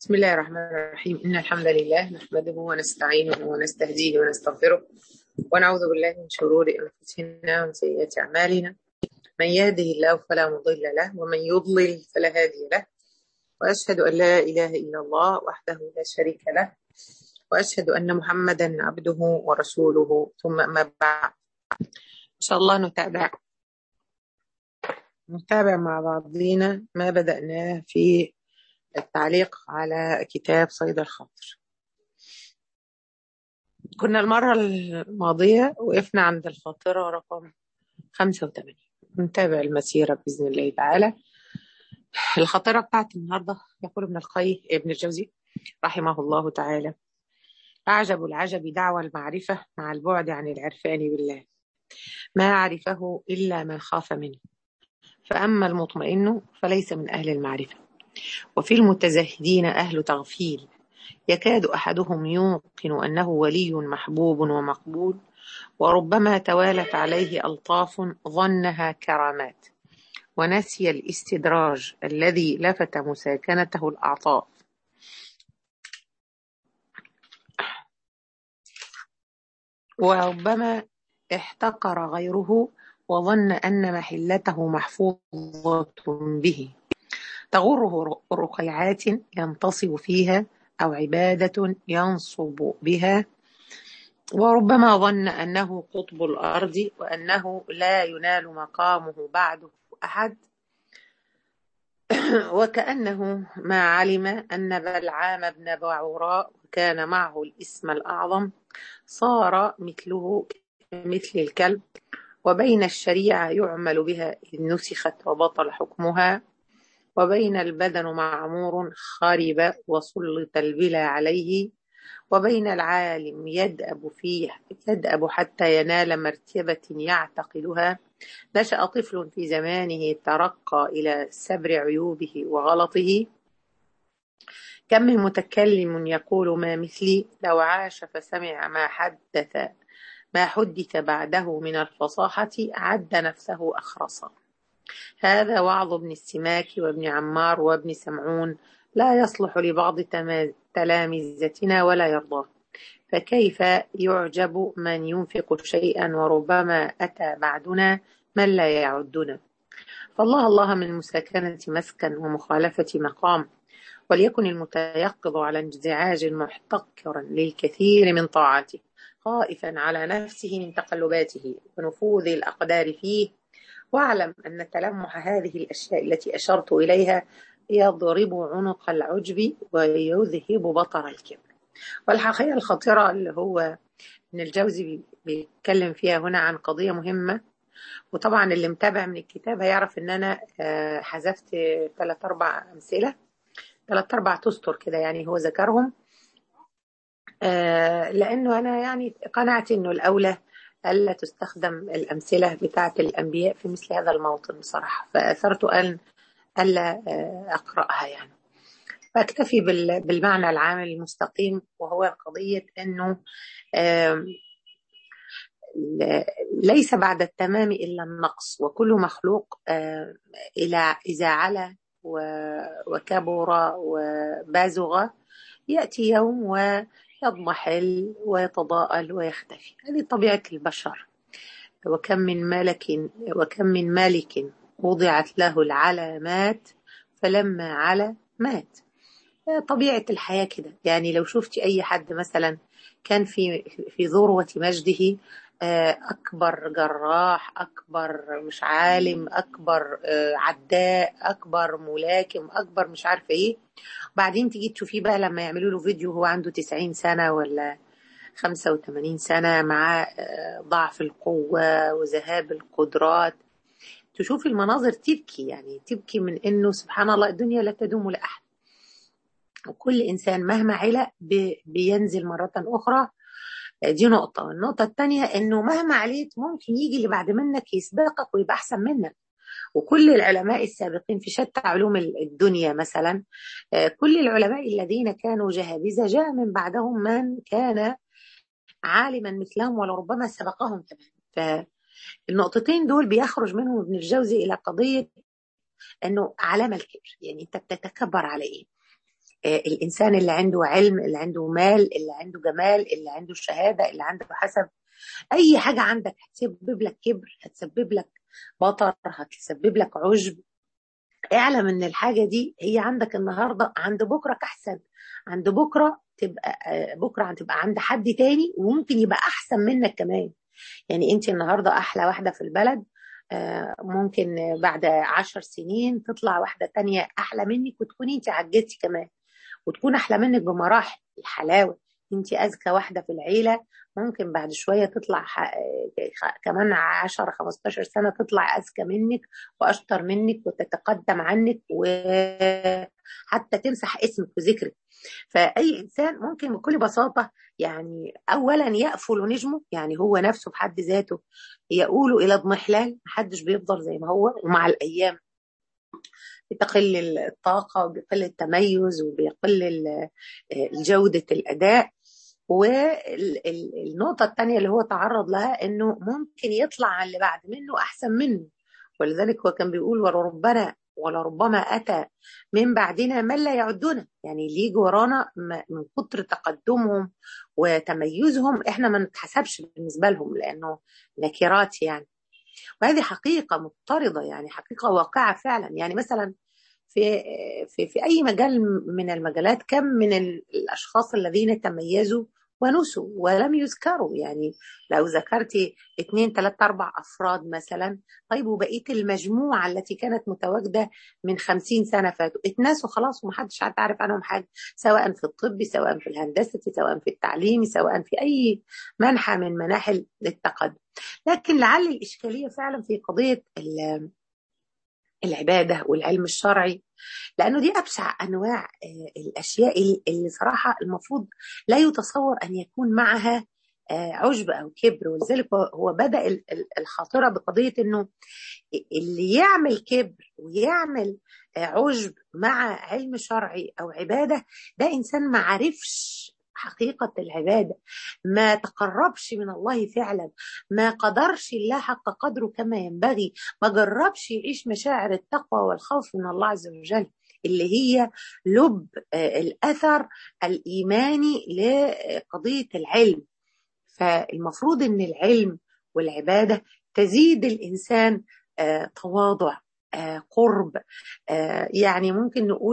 بسم الله الرحمن الرحيم إن الحمد لله نحمده ونستعينه ونستهديه ونستغفره ونعوذ بالله من شرور أنفسنا ومن سيئات أعمالنا من يهده الله فلا مضل له ومن يضلل فلا هادي له وأشهد أن لا إله إلا الله وحده لا شريك له وأشهد أن محمدا عبده ورسوله ثم أما بعد إن شاء الله نتابع نتابع مع بعضنا ما بدأناه في التعليق على كتاب صيد الخاطر كنا المرة الماضية وقفنا عند الخاطرة رقم 85 نتابع المسيرة بإذن الله تعالى الخاطرة بتاعت النهاردة يقول ابن القيم ابن الجوزي رحمه الله تعالى أعجب العجب دعوى المعرفة مع البعد عن العرفان بالله ما عرفه إلا من خاف منه فأما المطمئن فليس من أهل المعرفة وفي المتزهدين أهل تغفيل يكاد أحدهم يوقن أنه ولي محبوب ومقبول وربما توالت عليه ألطاف ظنها كرامات ونسي الاستدراج الذي لفت مساكنته الأعطاف وربما احتقر غيره وظن أن محلته محفوظة به تغره رقيعات ينتصب فيها أو عبادة ينصب بها وربما ظن أنه قطب الأرض وأنه لا ينال مقامه بعده أحد وكأنه ما علم أن بلعام بن بعوراء كان معه الاسم الأعظم صار مثله مثل الكلب وبين الشريعة يعمل بها إذ نسخت وبطل حكمها وبين البدن معمور خرب وسلط البلا عليه وبين العالم يدأب فيه يدأب حتى ينال مرتبة يعتقدها نشأ طفل في زمانه ترقى إلى سبر عيوبه وغلطه كم من متكلم يقول ما مثلي لو عاش فسمع ما حدث ما حدث بعده من الفصاحة عد نفسه أخرصا هذا وعظ ابن السماك وابن عمار وابن سمعون لا يصلح لبعض تلامذتنا ولا يرضاه فكيف يعجب من ينفق شيئا وربما أتى بعدنا من لا يعدنا فالله الله من مساكنة مسكن ومخالفة مقام وليكن المتيقظ على انزعاج محتقرا للكثير من طاعته خائفا على نفسه من تقلباته ونفوذ الأقدار فيه واعلم أن تلمح هذه الأشياء التي أشرت إليها يضرب عنق العجب ويذهب بطر الكبر والحقيقة الخطيرة اللي هو ابن الجوزي بيتكلم فيها هنا عن قضية مهمة وطبعا اللي متابع من الكتاب هيعرف ان انا حذفت ثلاث اربع امثله ثلاث اربع تستر كده يعني هو ذكرهم لانه انا يعني قنعت انه الاولى الا تستخدم الامثله بتاعه الانبياء في مثل هذا الموطن بصراحه فاثرت ان الا اقراها يعني فاكتفي بالمعنى العام المستقيم وهو قضيه انه ليس بعد التمام الا النقص وكل مخلوق الى اذا علا وكبر وبازغ ياتي يوم ويضمحل ويتضاءل ويختفي هذه طبيعه البشر وكم من ملك وكم من مالك وضعت له العلامات فلما علا مات طبيعة الحياة كده يعني لو شفتي أي حد مثلا كان في في ذروة مجده أكبر جراح أكبر مش عالم أكبر عداء أكبر ملاكم أكبر مش عارفة إيه وبعدين تيجي تشوفيه بقى لما يعملوا له فيديو هو عنده 90 سنة ولا 85 سنة مع ضعف القوة وذهاب القدرات تشوف المناظر تبكي يعني تبكي من انه سبحان الله الدنيا لا تدوم لاحد وكل انسان مهما علا بينزل مره اخرى دي نقطة النقطة الثانية انه مهما عليت ممكن يجي اللي بعد منك يسبقك ويبقى احسن منك وكل العلماء السابقين في شتى علوم الدنيا مثلا كل العلماء الذين كانوا جهابذة جاء من بعدهم من كان عالما مثلهم ولربما سبقهم كمان النقطتين دول بيخرج منهم ابن الجوزي الى قضيه انه علامه الكبر يعني انت بتتكبر على ايه الإنسان اللي عنده علم اللي عنده مال اللي عنده جمال اللي عنده شهادة اللي عنده حسب أي حاجة عندك هتسبب لك كبر هتسبب لك بطر هتسبب لك عجب اعلم ان الحاجة دي هي عندك النهاردة عند بكرة أحسن عند بكرة تبقى بكرة هتبقى عند حد تاني وممكن يبقى أحسن منك كمان يعني انت النهاردة أحلى واحدة في البلد ممكن بعد عشر سنين تطلع واحدة تانية أحلى منك وتكوني انت عجزتي كمان وتكون أحلى منك بمراحل الحلاوة انت أذكى واحدة في العيلة ممكن بعد شوية تطلع كمان 10 15 سنة تطلع أذكى منك وأشطر منك وتتقدم عنك وحتى تمسح اسمك وذكرك فأي إنسان ممكن بكل بساطة يعني أولا يأفل نجمه يعني هو نفسه بحد ذاته يقول إلى اضمحلال محدش بيفضل زي ما هو ومع الأيام بتقل الطاقة وبيقل التميز وبيقل جودة الأداء والنقطة الثانية اللي هو تعرض لها انه ممكن يطلع على اللي بعد منه احسن منه ولذلك هو كان بيقول ولربنا ولربما اتى من بعدنا من لا يعدنا يعني اللي يجي ورانا من كتر تقدمهم وتميزهم احنا ما نتحسبش بالنسبة لهم لانه نكرات يعني وهذه حقيقة مضطردة يعني حقيقة واقعة فعلا يعني مثلا في في في اي مجال من المجالات كم من الاشخاص الذين تميزوا ونسوا ولم يذكروا يعني لو ذكرتي اثنين ثلاثة أربع أفراد مثلا طيب وبقية المجموعة التي كانت متواجدة من خمسين سنة فاتوا اتناسوا خلاص ومحدش حتى عارف عنهم حاجة سواء في الطب سواء في الهندسة سواء في التعليم سواء في أي منحى من مناحل التقدم لكن لعل الإشكالية فعلا في قضية العبادة والعلم الشرعي لأنه دي أبشع أنواع الأشياء اللي صراحة المفروض لا يتصور أن يكون معها عجب أو كبر ولذلك هو بدأ الخاطرة بقضية أنه اللي يعمل كبر ويعمل عجب مع علم شرعي أو عبادة ده إنسان ما عرفش حقيقة العبادة ما تقربش من الله فعلا ما قدرش الله حق قدره كما ينبغي ما جربش يعيش مشاعر التقوى والخوف من الله عز وجل اللي هي لب الأثر الإيماني لقضية العلم فالمفروض أن العلم والعبادة تزيد الإنسان تواضع قرب يعني ممكن نقول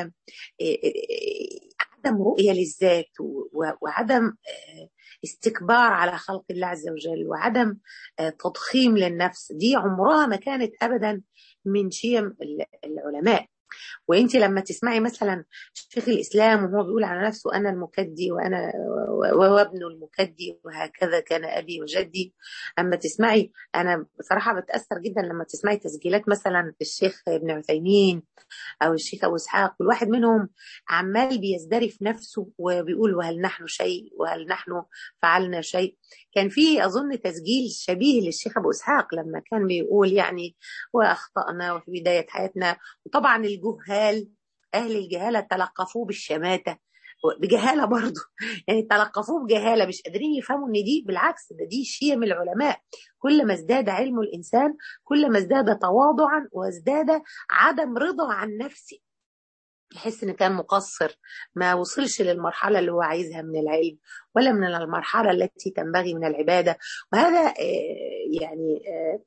عدم رؤية للذات وعدم استكبار على خلق الله عز وجل وعدم تضخيم للنفس دي عمرها ما كانت أبدا من شيم العلماء وانت لما تسمعي مثلا شيخ الاسلام وهو بيقول على نفسه انا المكدي وانا وهو ابن المكدي وهكذا كان ابي وجدي اما تسمعي انا بصراحه بتاثر جدا لما تسمعي تسجيلات مثلا الشيخ ابن عثيمين او الشيخ ابو اسحاق كل واحد منهم عمال بيزدري في نفسه وبيقول وهل نحن شيء وهل نحن فعلنا شيء كان في اظن تسجيل شبيه للشيخ ابو اسحاق لما كان بيقول يعني واخطانا وفي بدايه حياتنا وطبعا الجهال اهل الجهاله تلقفوه بالشماته بجهاله برضه يعني تلقفوه بجهاله مش قادرين يفهموا ان دي بالعكس ده دي شيم العلماء كل ما ازداد علم الانسان كل ما ازداد تواضعا وازداد عدم رضا عن نفسه يحس ان كان مقصر ما وصلش للمرحله اللي هو عايزها من العلم ولا من المرحله التي تنبغي من العباده وهذا يعني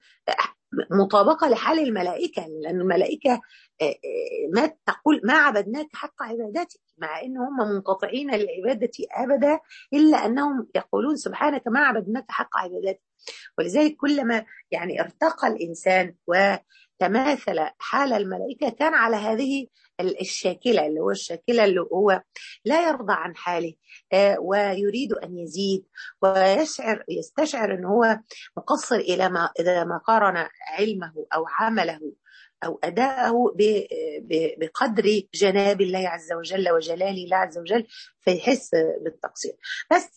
مطابقه لحال الملائكه لان الملائكه ما تقول ما عبدناك حق عبادتك مع ان هم منقطعين للعباده ابدا الا انهم يقولون سبحانك ما عبدناك حق عبادتك ولذلك كلما يعني ارتقى الانسان وتماثل حال الملائكه كان على هذه الشاكله اللي هو الشاكله اللي هو لا يرضى عن حاله ويريد ان يزيد ويشعر يستشعر ان هو مقصر الى ما اذا ما قارن علمه او عمله أو أداءه بقدر جناب الله عز وجل وجلال الله عز وجل فيحس بالتقصير بس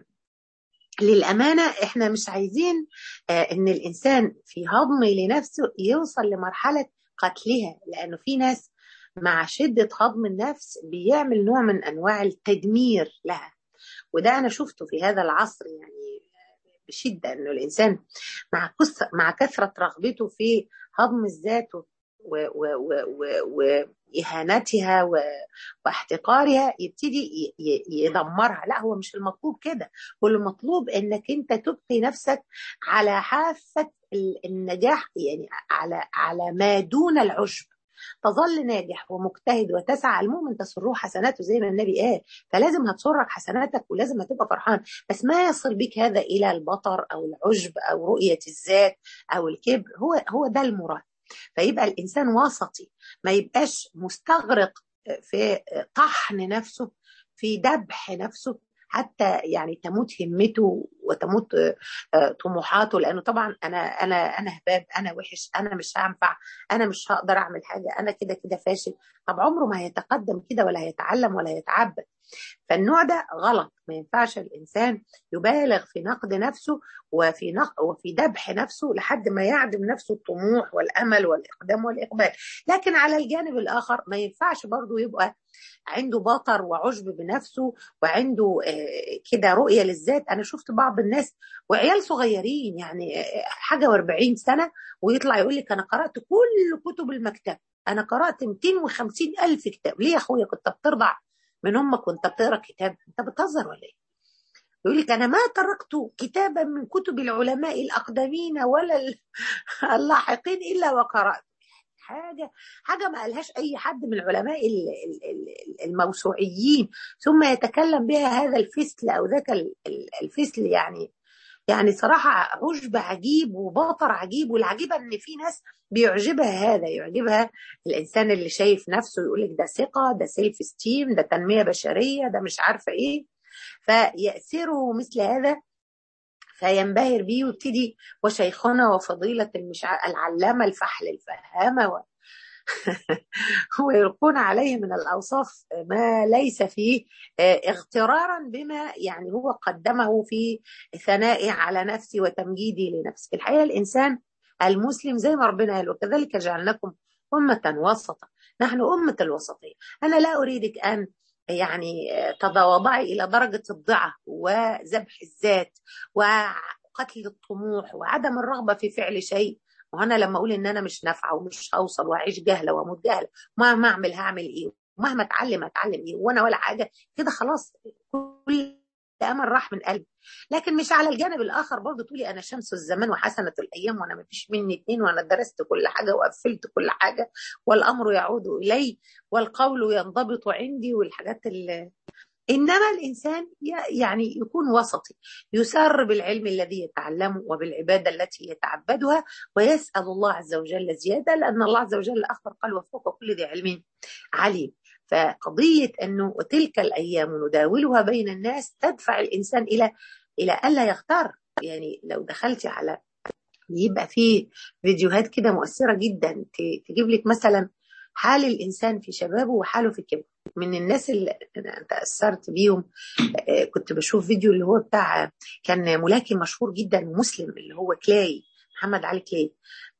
للأمانة إحنا مش عايزين إن الإنسان في هضم لنفسه يوصل لمرحلة قتلها لأنه في ناس مع شدة هضم النفس بيعمل نوع من أنواع التدمير لها وده أنا شفته في هذا العصر يعني بشدة أنه الإنسان مع مع كثرة رغبته في هضم الذات وإهانتها واحتقارها يبتدي يدمرها لا هو مش المطلوب كده هو المطلوب انك انت تبقي نفسك على حافة النجاح يعني على على ما دون العشب تظل ناجح ومجتهد وتسعى المؤمن تسره حسناته زي ما النبي قال فلازم هتسرك حسناتك ولازم هتبقى فرحان بس ما يصل بك هذا الى البطر او العجب او رؤيه الذات او الكبر هو هو ده المراد فيبقى الانسان وسطي ما يبقاش مستغرق في طحن نفسه في ذبح نفسه حتى يعني تموت همته وتموت طموحاته لانه طبعا انا انا انا هباب انا وحش انا مش هنفع انا مش هقدر اعمل حاجه انا كده كده فاشل طب عمره ما هيتقدم كده ولا هيتعلم ولا هيتعبد فالنوع ده غلط ما ينفعش الانسان يبالغ في نقد نفسه وفي نق... وفي ذبح نفسه لحد ما يعدم نفسه الطموح والامل والاقدام والاقبال لكن على الجانب الاخر ما ينفعش برضه يبقى عنده بطر وعجب بنفسه وعنده كده رؤيه للذات انا شفت بعض الناس وعيال صغيرين يعني حاجه و40 سنه ويطلع يقول لك انا قرات كل كتب المكتبه انا قرات 250 الف كتاب ليه يا اخويا كنت بترضع من امك وانت بتقرا كتاب انت بتهزر ولا ايه يقول لك انا ما تركت كتابا من كتب العلماء الاقدمين ولا اللاحقين الا وقرات حاجه حاجه ما قالهاش اي حد من العلماء الموسوعيين ثم يتكلم بها هذا الفسل او ذاك الفسل يعني يعني صراحة عجب عجيب وباطر عجيب والعجيبة ان في ناس بيعجبها هذا يعجبها الانسان اللي شايف نفسه يقول لك ده ثقة ده سيلف ستيم ده تنمية بشرية ده مش عارفة ايه فيأسره مثل هذا فينبهر بيه ويبتدي وشيخنا وفضيلة المش... العلامة الفحل الفهامة و... ويلقون عليه من الأوصاف ما ليس فيه اغترارا بما يعني هو قدمه في ثنائه على نفسه وتمجيده لنفسه الحقيقة الإنسان المسلم زي ما ربنا قال وكذلك جعلناكم أمة وسطا نحن أمة الوسطية أنا لا أريدك أن يعني تتواضعي إلى درجة الضعة وذبح الذات وقتل الطموح وعدم الرغبة في فعل شيء وانا لما اقول ان انا مش نافعه ومش هوصل واعيش جهله واموت جهله مهما اعمل هعمل ايه ومهما اتعلم اتعلم ايه وانا ولا حاجه كده خلاص كل امل راح من قلبي لكن مش على الجانب الاخر برضه تقولي انا شمس الزمان وحسنه الايام وانا ما فيش مني اتنين وانا درست كل حاجه وقفلت كل حاجه والامر يعود الي والقول ينضبط عندي والحاجات اللي إنما الإنسان يعني يكون وسطي يسر بالعلم الذي يتعلمه وبالعبادة التي يتعبدها ويسأل الله عز وجل زيادة لأن الله عز وجل أخبر قال وفوق كل ذي علم عليم فقضية أنه تلك الأيام نداولها بين الناس تدفع الإنسان إلى إلى ألا يختار يعني لو دخلتي على يبقى في فيديوهات كده مؤثرة جدا تجيب لك مثلا حال الإنسان في شبابه وحاله في كبره من الناس اللي تأثرت بيهم كنت بشوف فيديو اللي هو بتاع كان ملاكم مشهور جدا مسلم اللي هو كلاي محمد علي كلاي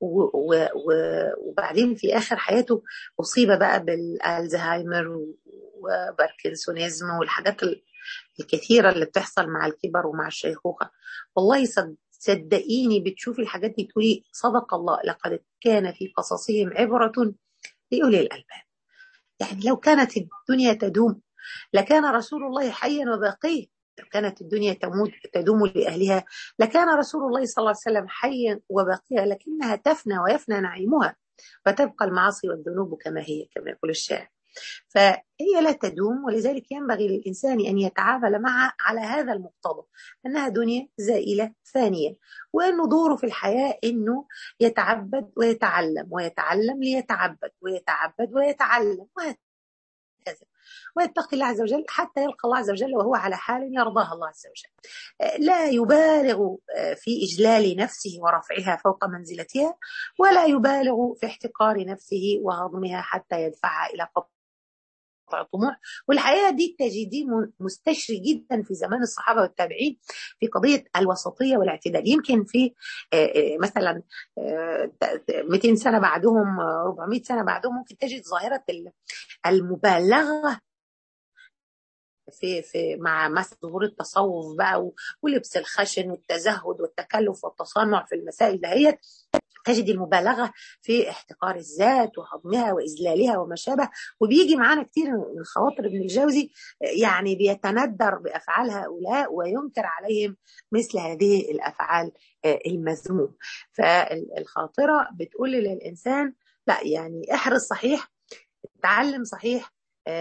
وبعدين في آخر حياته أصيب بقى بالألزهايمر وباركنسونيزم والحاجات الكثيرة اللي بتحصل مع الكبر ومع الشيخوخة والله صدقيني بتشوفي الحاجات دي تقولي صدق الله لقد كان في قصصهم عبرة لأولي الألباب يعني لو كانت الدنيا تدوم لكان رسول الله حيا وباقيا لو كانت الدنيا تموت تدوم لأهلها لكان رسول الله صلى الله عليه وسلم حيا وباقيا لكنها تفنى ويفنى نعيمها وتبقى المعاصي والذنوب كما هي كما يقول الشاعر فهي لا تدوم ولذلك ينبغي للإنسان أن يتعامل معها على هذا المقتضى أنها دنيا زائلة فانية وأنه دوره في الحياة أنه يتعبد ويتعلم ويتعلم ليتعبد ويتعبد ويتعلم وهكذا ويتقي الله عز وجل حتى يلقى الله عز وجل وهو على حال يرضاها الله عز وجل لا يبالغ في إجلال نفسه ورفعها فوق منزلتها ولا يبالغ في احتقار نفسه وهضمها حتى يدفعها إلى قبض طموح والحقيقه دي تجديه مستشري جدا في زمان الصحابه والتابعين في قضيه الوسطيه والاعتدال يمكن في مثلا 200 سنه بعدهم 400 سنه بعدهم ممكن تجد ظاهره المبالغه في في مع مثلا ظهور التصوف بقى ولبس الخشن والتزهد والتكلف والتصنع في المسائل دهيت تجد المبالغة في احتقار الذات وهضمها وإذلالها وما شابه وبيجي معانا كتير من خواطر ابن الجوزي يعني بيتندر بأفعال هؤلاء وينكر عليهم مثل هذه الأفعال المذموم فالخاطرة بتقول للإنسان لا يعني احرص صحيح تعلم صحيح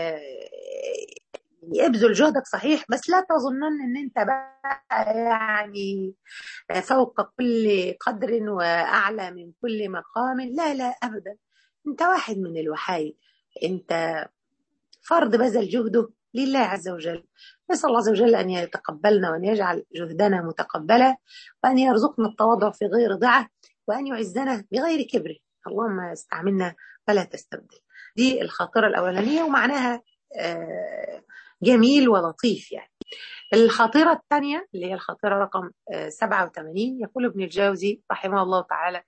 ابذل جهدك صحيح بس لا تظنن ان انت بقى يعني فوق كل قدر واعلى من كل مقام لا لا ابدا انت واحد من الوحايد انت فرد بذل جهده لله عز وجل نسأل الله عز وجل أن يتقبلنا وأن يجعل جهدنا متقبلا وأن يرزقنا التواضع في غير ضعه وأن يعزنا بغير كبر اللهم استعملنا ولا تستبدل دي الخاطرة الأولانية ومعناها جميل ولطيف يعني الخاطرة الثانية اللي هي الخاطرة رقم 87 يقول ابن الجوزي رحمه الله تعالى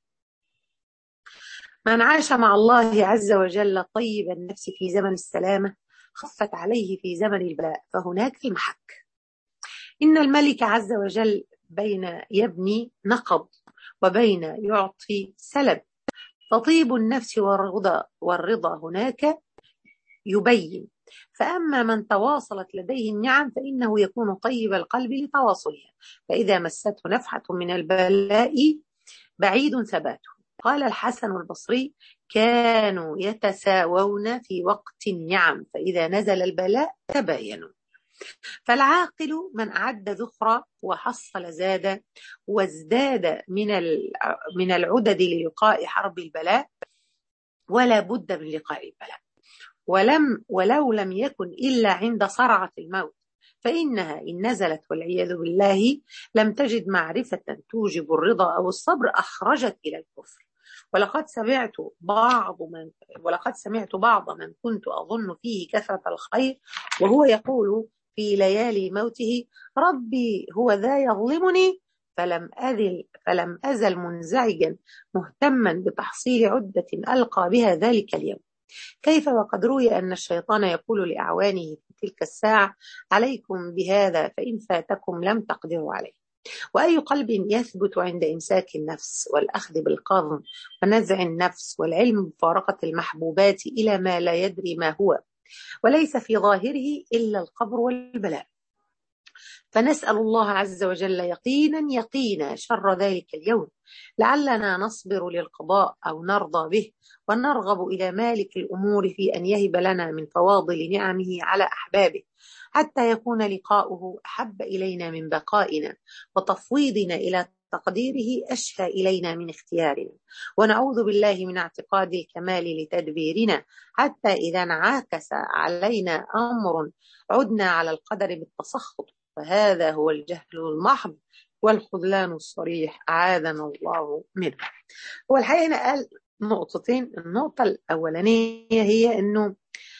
من عاش مع الله عز وجل طيب النفس في زمن السلامة خفت عليه في زمن البلاء فهناك المحك إن الملك عز وجل بين يبني نقض وبين يعطي سلب فطيب النفس والرضا والرضا هناك يبين فأما من تواصلت لديه النعم فإنه يكون طيب القلب لتواصلها فإذا مسته نفحة من البلاء بعيد ثباته قال الحسن البصري كانوا يتساوون في وقت النعم فإذا نزل البلاء تباينوا فالعاقل من أعد ذخرا وحصل زاد وازداد من من العدد للقاء حرب البلاء ولا بد من لقاء البلاء ولم ولو لم يكن إلا عند صرعة الموت فإنها إن نزلت والعياذ بالله لم تجد معرفة توجب الرضا أو الصبر أخرجت إلى الكفر ولقد سمعت بعض من ولقد سمعت بعض من كنت أظن فيه كثرة الخير وهو يقول في ليالي موته ربي هو ذا يظلمني فلم أذل فلم أزل منزعجا مهتما بتحصيل عدة ألقى بها ذلك اليوم كيف وقد روي أن الشيطان يقول لأعوانه في تلك الساعة عليكم بهذا فإن فاتكم لم تقدروا عليه وأي قلب يثبت عند إمساك النفس والأخذ بالقاض ونزع النفس والعلم بفارقة المحبوبات إلى ما لا يدري ما هو وليس في ظاهره إلا القبر والبلاء فنسأل الله عز وجل يقينا يقينا شر ذلك اليوم لعلنا نصبر للقضاء أو نرضى به ونرغب إلى مالك الأمور في أن يهب لنا من فواضل نعمه على أحبابه حتى يكون لقاؤه أحب إلينا من بقائنا وتفويضنا إلى تقديره أشفى إلينا من اختيارنا ونعوذ بالله من اعتقاد الكمال لتدبيرنا حتى إذا انعكس علينا أمر عدنا على القدر بالتسخط فهذا هو الجهل المحض والخذلان الصريح أعاذنا الله منه هو الحقيقة هنا قال نقطتين النقطة الأولانية هي أنه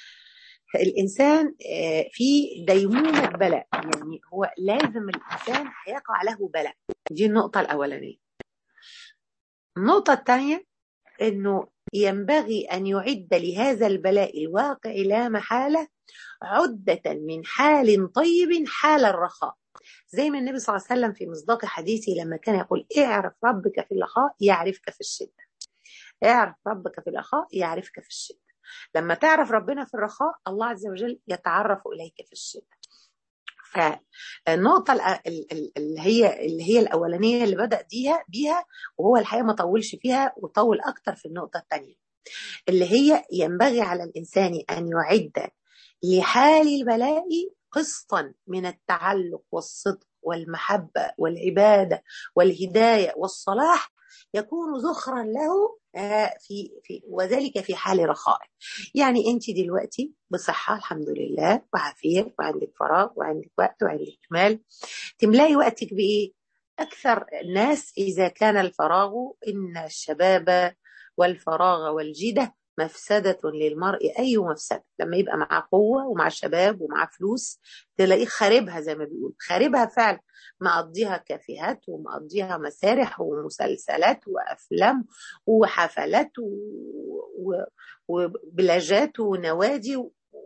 الإنسان في ديمومة بلاء يعني هو لازم الإنسان هيقع له بلاء دي النقطة الأولانية النقطة الثانية أنه ينبغي أن يعد لهذا البلاء الواقع لا محالة عدة من حال طيب حال الرخاء زي ما النبي صلى الله عليه وسلم في مصداق حديثه لما كان يقول اعرف ربك في الرخاء يعرفك في الشدة اعرف ربك في الرخاء يعرفك في الشدة لما تعرف ربنا في الرخاء الله عز وجل يتعرف إليك في الشدة فالنقطة اللي هي اللي هي الأولانية اللي بدأ بيها بيها وهو الحقيقة ما طولش فيها وطول أكتر في النقطة الثانية اللي هي ينبغي على الإنسان أن يعد لحال البلاء قسطا من التعلق والصدق والمحبة والعبادة والهداية والصلاح يكون ذخرا له في في وذلك في حال رخاء يعني انت دلوقتي بصحه الحمد لله وعافيه وعندك فراغ وعندك وقت وعندك مال تملاي وقتك بايه اكثر الناس اذا كان الفراغ ان الشباب والفراغ والجده مفسدة للمرء أي مفسدة لما يبقى معاه قوة ومع شباب ومع فلوس تلاقيه خاربها زي ما بيقول خاربها فعلا مقضيها كافيهات ومقضيها مسارح ومسلسلات وأفلام وحفلات و... و... وبلاجات ونوادي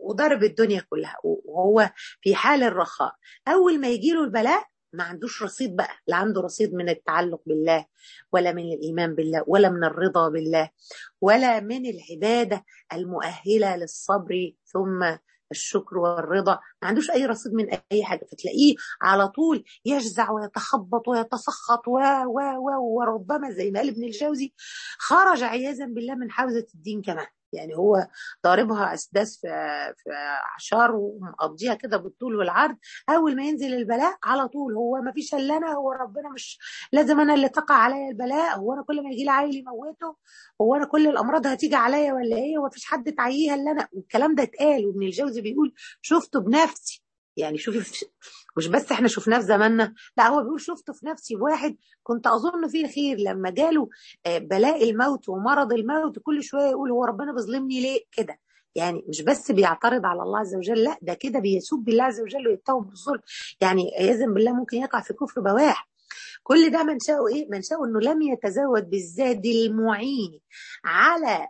وضرب الدنيا كلها وهو في حال الرخاء اول ما يجي له البلاء ما عندوش رصيد بقى لا عنده رصيد من التعلق بالله ولا من الايمان بالله ولا من الرضا بالله ولا من العباده المؤهله للصبر ثم الشكر والرضا ما عندوش اي رصيد من اي حاجه فتلاقيه على طول يجزع ويتخبط ويتسخط و و و وربما زي ما قال ابن الجوزي خرج عياذا بالله من حوزه الدين كمان يعني هو ضاربها اسداس في في اعشار ومقضيها كده بالطول والعرض اول ما ينزل البلاء على طول هو ما فيش الا انا هو ربنا مش لازم انا اللي تقع عليا البلاء هو انا كل ما يجي لي عيل يموته هو انا كل الامراض هتيجي عليا ولا ايه هو فيش حد تعييها الا انا والكلام ده اتقال وابن الجوزي بيقول شفته بنفسي يعني شوفي مش بس احنا شفناه في زماننا لا هو بيقول شفته في نفسي بواحد كنت اظن فيه الخير لما جاله بلاء الموت ومرض الموت كل شويه يقول هو ربنا بيظلمني ليه كده يعني مش بس بيعترض على الله عز وجل لا ده كده بيسب بالله عز وجل ويتهم بالظلم يعني عياذا بالله ممكن يقع في كفر بواح كل ده منشأه ايه؟ منشأه انه لم يتزود بالزاد المعين على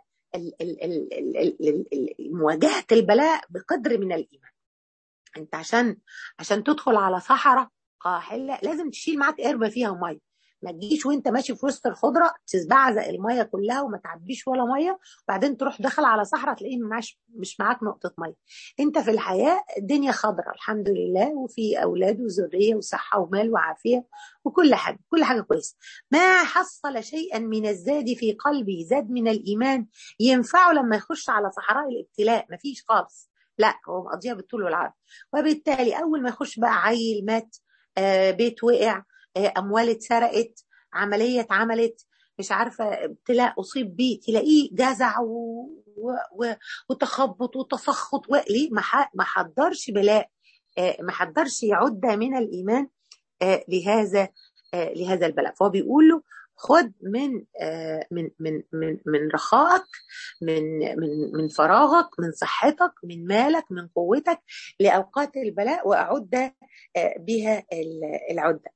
مواجهه البلاء بقدر من الايمان انت عشان عشان تدخل على صحراء قاحله لازم تشيل معاك قربه فيها ميه ما تجيش وانت ماشي في وسط الخضره تزبعزق الميه كلها وما تعبيش ولا ميه وبعدين تروح داخل على صحراء تلاقيه معاش مش معاك نقطه ميه انت في الحياه الدنيا خضراء الحمد لله وفي اولاد وذريه وصحه ومال وعافيه وكل حاجه كل حاجه كويسه ما حصل شيئا من الزاد في قلبي زاد من الايمان ينفعه لما يخش على صحراء الابتلاء ما فيش خالص لا هو مقضيها بالطول والعرض وبالتالي اول ما يخش بقى عيل مات آه بيت وقع آه اموال اتسرقت عمليه اتعملت مش عارفه ابتلاء اصيب بيه تلاقيه جزع و... و... وتخبط وتسخط ليه ما حضرش بلاء آه ما حضرش يعد من الايمان لهذا لهذا البلاء فهو بيقول له خد من من من من من رخائك من من من فراغك من صحتك من مالك من قوتك لاوقات البلاء واعد بها العده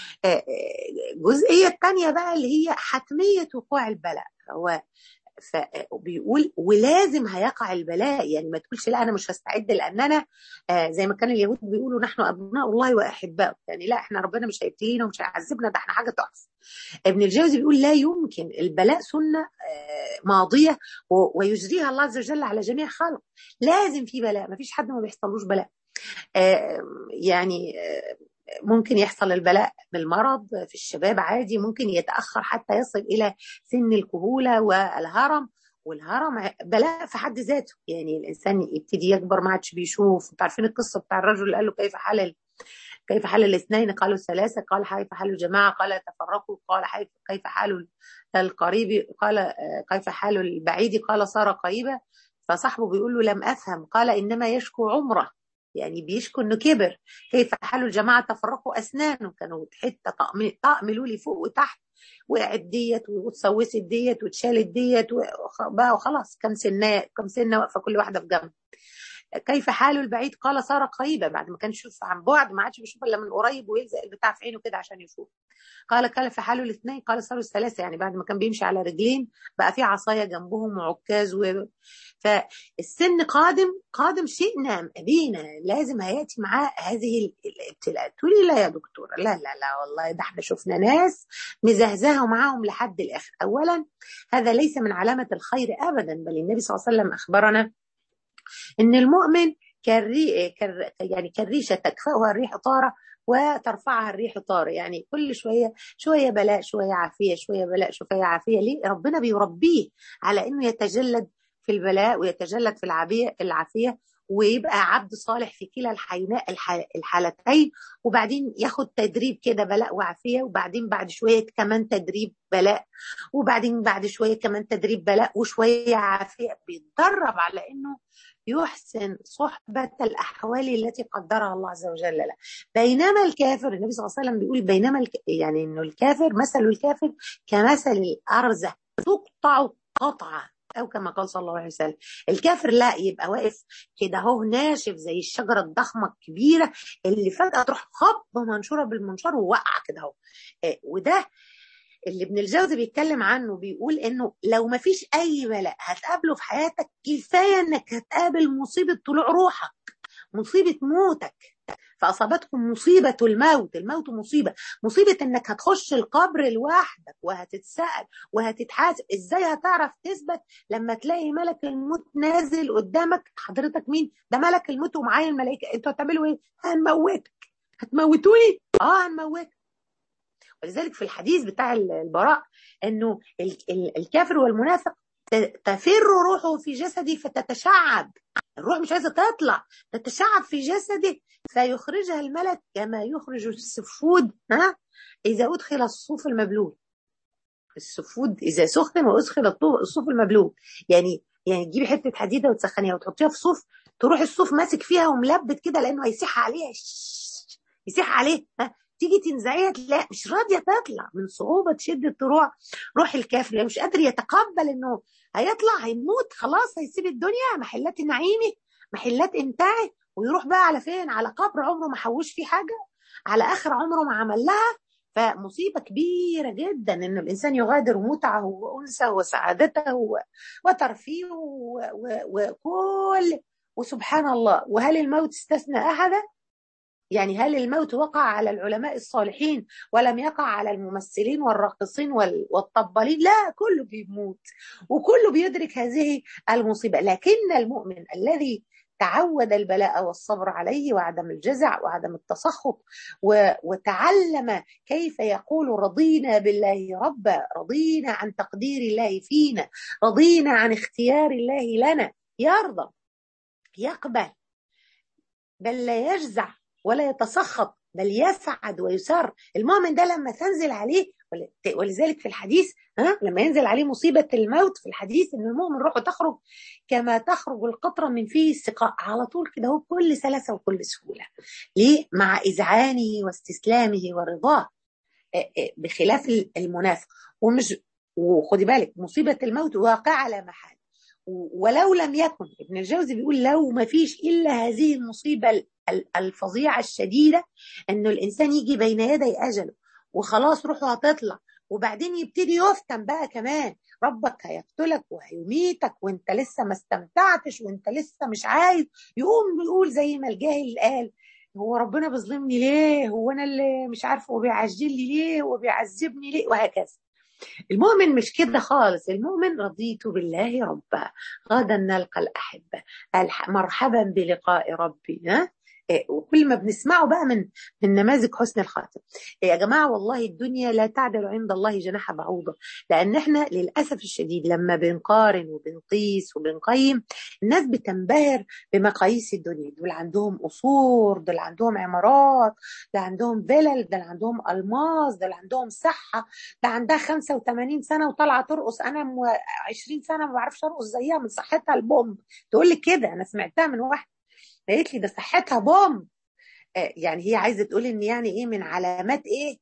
الجزئيه الثانيه بقى اللي هي حتميه وقوع البلاء هو فبيقول ولازم هيقع البلاء يعني ما تقولش لا انا مش هستعد لان انا آه زي ما كان اليهود بيقولوا نحن ابناء الله واحباؤه يعني لا احنا ربنا مش هيبتلينا ومش هيعذبنا ده احنا حاجه تحفه ابن الجوزي بيقول لا يمكن البلاء سنه آه ماضيه ويجريها الله عز وجل على جميع خلق لازم في بلاء ما فيش حد ما بيحصلوش بلاء آه يعني ممكن يحصل البلاء بالمرض في الشباب عادي ممكن يتأخر حتى يصل إلى سن الكهولة والهرم والهرم بلاء في حد ذاته يعني الإنسان يبتدي يكبر ما عادش بيشوف انتوا عارفين القصة بتاع الرجل اللي قال له كيف حال كيف حال الاثنين قالوا الثلاثة قال كيف حال الجماعة قال تفرقوا قال كيف حال القريب قال كيف حال البعيد قال صار قريبا فصاحبه بيقول له لم أفهم قال إنما يشكو عمره يعني بيشكوا انه كبر كيف حال الجماعه تفرقوا اسنانه كانوا حته طقم طقم لولي فوق وتحت وقعت ديت واتسوست ديت واتشالت ديت بقى وخلاص كم سنه كم سنه واقفه كل واحده في جنب كيف حال البعيد قال صار قريبا بعد ما كان يشوف عن بعد ما عادش بيشوف الا من قريب ويلزق البتاع في عينه كده عشان يشوف قال كيف حال الاثنين قال صاروا الثلاثه يعني بعد ما كان بيمشي على رجلين بقى في عصايه جنبهم وعكاز و... فالسن قادم قادم شئنا ام ابينا لازم هياتي معاه هذه الابتلاءات تقولي لا يا دكتوره لا لا لا والله ده احنا شفنا ناس مزهزهه معاهم لحد الاخر اولا هذا ليس من علامه الخير ابدا بل النبي صلى الله عليه وسلم اخبرنا ان المؤمن كالري كر يعني كالريشه تكفأها الريح طاره وترفعها الريح طاره يعني كل شويه شويه بلاء شويه عافيه شويه بلاء شويه عافيه ليه ربنا بيربيه على انه يتجلد في البلاء ويتجلد في العافيه العافيه ويبقى عبد صالح في كلا الحيناء الحالتين وبعدين ياخد تدريب كده بلاء وعافيه وبعدين بعد شويه كمان تدريب بلاء وبعدين بعد شويه كمان تدريب بلاء وشويه عافيه بيتدرب على انه يحسن صحبة الأحوال التي قدرها الله عز وجل له بينما الكافر النبي صلى الله عليه وسلم بيقول بينما الك... يعني إنه الكافر مثل الكافر كمثل الأرزة تقطع قطعة أو كما قال صلى الله عليه وسلم الكافر لا يبقى واقف كده هو ناشف زي الشجرة الضخمة الكبيرة اللي فجأة تروح خب منشورة بالمنشار ووقع كده اهو وده اللي ابن الجوزي بيتكلم عنه بيقول انه لو ما فيش اي بلاء هتقابله في حياتك كفايه انك هتقابل مصيبه طلوع روحك مصيبه موتك فاصابتكم مصيبه الموت الموت مصيبه مصيبه انك هتخش القبر لوحدك وهتتسال وهتتحاسب ازاي هتعرف تثبت لما تلاقي ملك الموت نازل قدامك حضرتك مين ده ملك الموت ومعايا الملائكه انتوا هتعملوا ايه هنموتك هتموتوني اه هنموتك ولذلك في الحديث بتاع البراء انه الكافر والمنافق تفر روحه في جسده فتتشعب الروح مش عايزه تطلع تتشعب في جسده فيخرجها الملك كما يخرج السفود ها اذا ادخل الصوف المبلول السفود اذا سخن وادخل الصوف المبلول يعني يعني تجيبي حته حديده وتسخنيها وتحطيها في صوف تروح الصوف ماسك فيها وملبت كده لانه هيسيح عليها يسيح عليه ها تيجي تنزعيها تلاقي مش راضيه تطلع من صعوبه شده روح روح الكافر يعني مش قادر يتقبل انه هيطلع هيموت خلاص هيسيب الدنيا محلات نعيمه محلات امتاعه ويروح بقى على فين على قبر عمره ما حوش فيه حاجه على اخر عمره ما عمل لها فمصيبه كبيره جدا ان الانسان يغادر متعه وانسه وسعادته وترفيهه وكل وسبحان الله وهل الموت استثنى احدا يعني هل الموت وقع على العلماء الصالحين ولم يقع على الممثلين والراقصين والطبالين لا كله بيموت وكله بيدرك هذه المصيبة لكن المؤمن الذي تعود البلاء والصبر عليه وعدم الجزع وعدم التسخط وتعلم كيف يقول رضينا بالله ربا رضينا عن تقدير الله فينا رضينا عن اختيار الله لنا يرضى يقبل بل لا يجزع ولا يتسخط بل يسعد ويسر المؤمن ده لما تنزل عليه ولذلك في الحديث ها لما ينزل عليه مصيبة الموت في الحديث ان المؤمن روحه تخرج كما تخرج القطرة من فيه السقاء على طول كده هو بكل سلاسة وكل سهولة ليه مع إذعانه واستسلامه ورضاه بخلاف المنافق ومش وخدي بالك مصيبة الموت واقعة لا محال ولو لم يكن ابن الجوزي بيقول لو ما فيش إلا هذه المصيبة الفظيعة الشديدة انه الانسان يجي بين يدي اجله وخلاص روحه هتطلع وبعدين يبتدي يفتن بقى كمان ربك هيقتلك وهيميتك وانت لسه ما استمتعتش وانت لسه مش عايز يقوم يقول زي ما الجاهل قال هو ربنا بيظلمني ليه هو انا اللي مش عارفه هو بيعجل لي ليه هو بيعذبني ليه وهكذا المؤمن مش كده خالص المؤمن رضيت بالله ربا غدا نلقى الأحبة مرحبا بلقاء ربي ها وكل ما بنسمعه بقى من من نماذج حسن الخاتم يا جماعه والله الدنيا لا تعدل عند الله جناح بعوضه لان احنا للاسف الشديد لما بنقارن وبنقيس وبنقيم الناس بتنبهر بمقاييس الدنيا دول عندهم قصور دول عندهم عمارات ده عندهم فلل ده عندهم الماس ده عندهم صحه ده عندها 85 سنه وطالعه ترقص انا 20 سنه ما بعرفش ارقص زيها من صحتها البومب تقول لي كده انا سمعتها من واحده قالت لي ده صحتها بوم يعني هي عايزه تقول ان يعني ايه من علامات ايه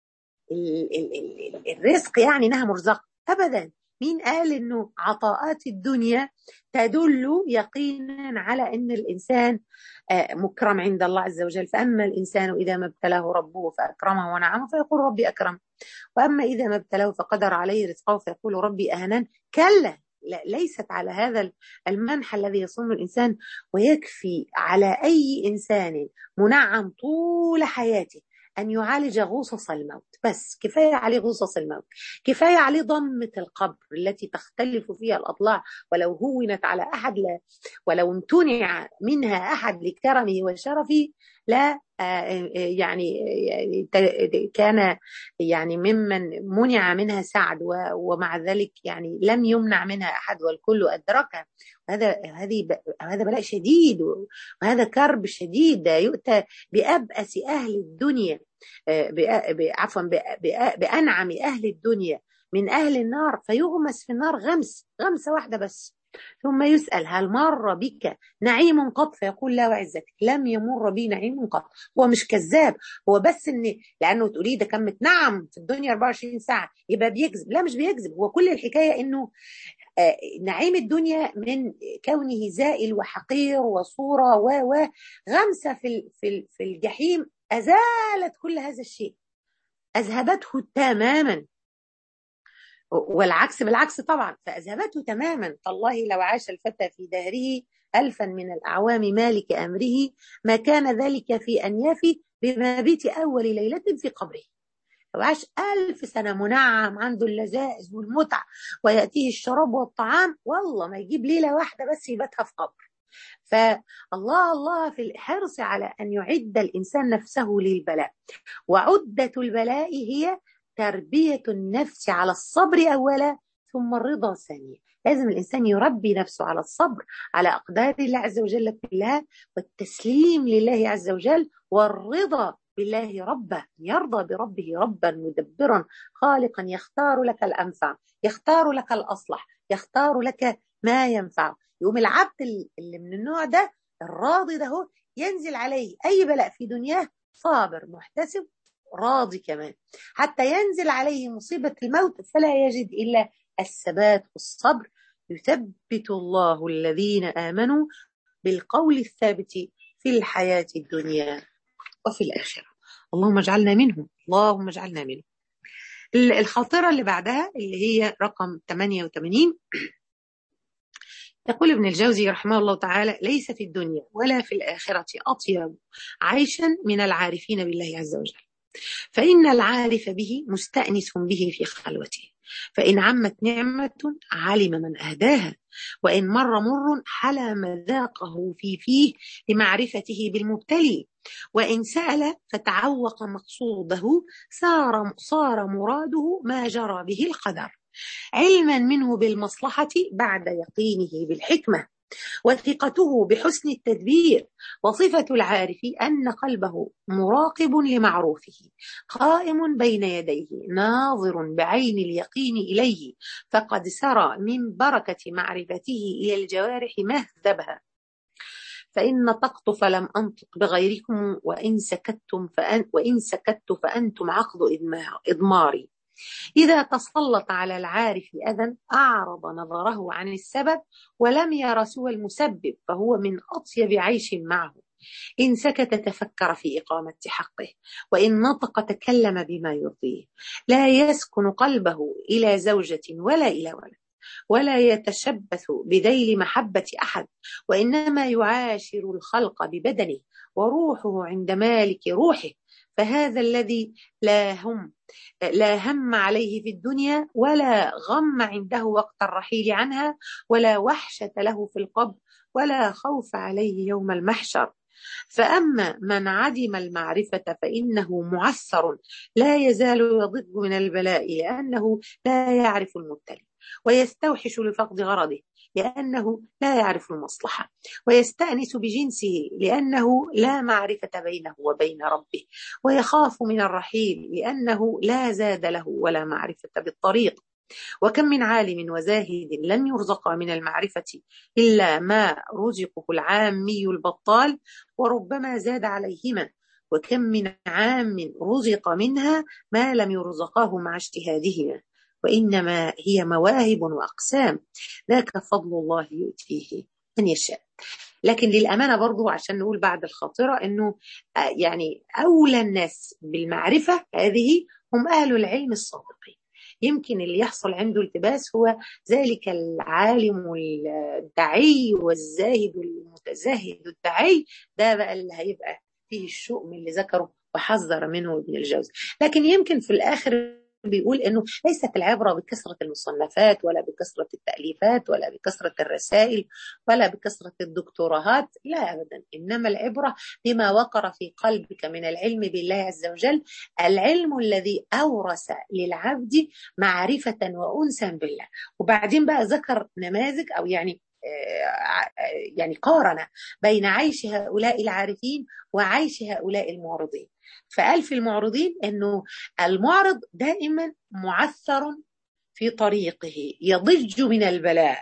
ال ال ال الرزق يعني انها مرزقه ابدا مين قال انه عطاءات الدنيا تدل يقينا على ان الانسان مكرم عند الله عز وجل فاما الانسان اذا ما ابتلاه ربه فاكرمه ونعمه فيقول ربي اكرم واما اذا ما ابتلاه فقدر عليه رزقه فيقول ربي اهنان كلا ليست على هذا المنح الذي يصوم الانسان ويكفي على اي انسان منعم طول حياته أن يعالج غصص الموت بس كفاية عليه غصص الموت كفاية عليه ضمة القبر التي تختلف فيها الأضلاع ولو هونت على أحد لا ولو امتنع منها أحد لكرمه وشرفه لا يعني كان يعني ممن منع منها سعد ومع ذلك يعني لم يمنع منها أحد والكل أدركها هذا هذه هذا بلاء شديد وهذا كرب شديد يؤتى بأبأس أهل الدنيا عفوا بأنعم أهل الدنيا من أهل النار فيغمس في النار غمس غمسة واحدة بس ثم يسأل هل مر بك نعيم قط فيقول لا وعزتك لم يمر بي نعيم قط هو مش كذاب هو بس ان لانه تقولي ده كان متنعم في الدنيا 24 ساعه يبقى بيكذب لا مش بيكذب هو كل الحكايه انه نعيم الدنيا من كونه زائل وحقير وصوره و و غمسه في في في الجحيم ازالت كل هذا الشيء اذهبته تماما والعكس بالعكس طبعا فأذهبته تماما تالله لو عاش الفتى في دهره ألفا من الأعوام مالك أمره ما كان ذلك في أنيافه بمبيت أول ليلة في قبره لو عاش ألف سنة منعم عنده اللذائذ والمتع ويأتيه الشراب والطعام والله ما يجيب ليلة واحدة بس يباتها في قبر فالله الله في الحرص على أن يعد الإنسان نفسه للبلاء وعدة البلاء هي تربية النفس على الصبر أولا ثم الرضا ثانيا لازم الإنسان يربي نفسه على الصبر على أقدار الله عز وجل كلها والتسليم لله عز وجل والرضا بالله ربا يرضى بربه ربا مدبرا خالقا يختار لك الأنفع يختار لك الأصلح يختار لك ما ينفع يقوم العبد اللي من النوع ده الراضي ده هو ينزل عليه أي بلاء في دنياه صابر محتسب راضي كمان حتى ينزل عليه مصيبة الموت فلا يجد إلا الثبات والصبر يثبت الله الذين آمنوا بالقول الثابت في الحياة الدنيا وفي الآخرة اللهم اجعلنا منهم اللهم اجعلنا منهم الخاطرة اللي بعدها اللي هي رقم 88 يقول ابن الجوزي رحمه الله تعالى ليس في الدنيا ولا في الآخرة أطيب عيشا من العارفين بالله عز وجل فإن العارف به مستأنس به في خلوته فإن عمت نعمة علم من أهداها وإن مر مر حلى مذاقه في فيه لمعرفته بالمبتلي وإن سأل فتعوق مقصوده صار صار مراده ما جرى به القدر علما منه بالمصلحة بعد يقينه بالحكمة وثقته بحسن التدبير وصفة العارف أن قلبه مراقب لمعروفه قائم بين يديه ناظر بعين اليقين إليه فقد سرى من بركة معرفته إلى الجوارح مهذبها فإن نطقت فلم أنطق بغيركم وإن سكتتم فأن وإن سكت فأنتم عقد إضماري إذا تسلط على العارف أذى أعرض نظره عن السبب ولم ير سوى المسبب فهو من أطيب عيش معه إن سكت تفكر في إقامة حقه وإن نطق تكلم بما يرضيه لا يسكن قلبه إلى زوجة ولا إلى ولد ولا يتشبث بذيل محبة أحد وإنما يعاشر الخلق ببدنه وروحه عند مالك روحه فهذا الذي لا هم لا هم عليه في الدنيا ولا غم عنده وقت الرحيل عنها ولا وحشة له في القبر ولا خوف عليه يوم المحشر فأما من عدم المعرفة فإنه معسر لا يزال يضج من البلاء لأنه لا يعرف المبتلي ويستوحش لفقد غرضه لأنه لا يعرف المصلحة ويستأنس بجنسه لأنه لا معرفة بينه وبين ربه ويخاف من الرحيل لأنه لا زاد له ولا معرفة بالطريق وكم من عالم وزاهد لم يرزق من المعرفة إلا ما رزقه العامي البطال وربما زاد عليهما وكم من عام رزق منها ما لم يرزقاه مع اجتهادهما وإنما هي مواهب وأقسام ذاك فضل الله يؤتيه من يشاء لكن للأمانة برضو عشان نقول بعد الخاطرة أنه يعني أولى الناس بالمعرفة هذه هم أهل العلم الصادقين يمكن اللي يحصل عنده التباس هو ذلك العالم الدعي والزاهد المتزاهد الدعي ده بقى اللي هيبقى فيه الشؤم اللي ذكره وحذر منه ابن الجوزي لكن يمكن في الآخر بيقول انه ليست العبره بكثره المصنفات ولا بكثره التاليفات ولا بكثره الرسائل ولا بكثره الدكتوراهات لا ابدا انما العبره بما وقر في قلبك من العلم بالله عز وجل العلم الذي اورث للعبد معرفه وانسا بالله وبعدين بقى ذكر نماذج او يعني يعني قارن بين عيش هؤلاء العارفين وعيش هؤلاء المعرضين فقال في المعرضين انه المعرض دائما معثر في طريقه يضج من البلاء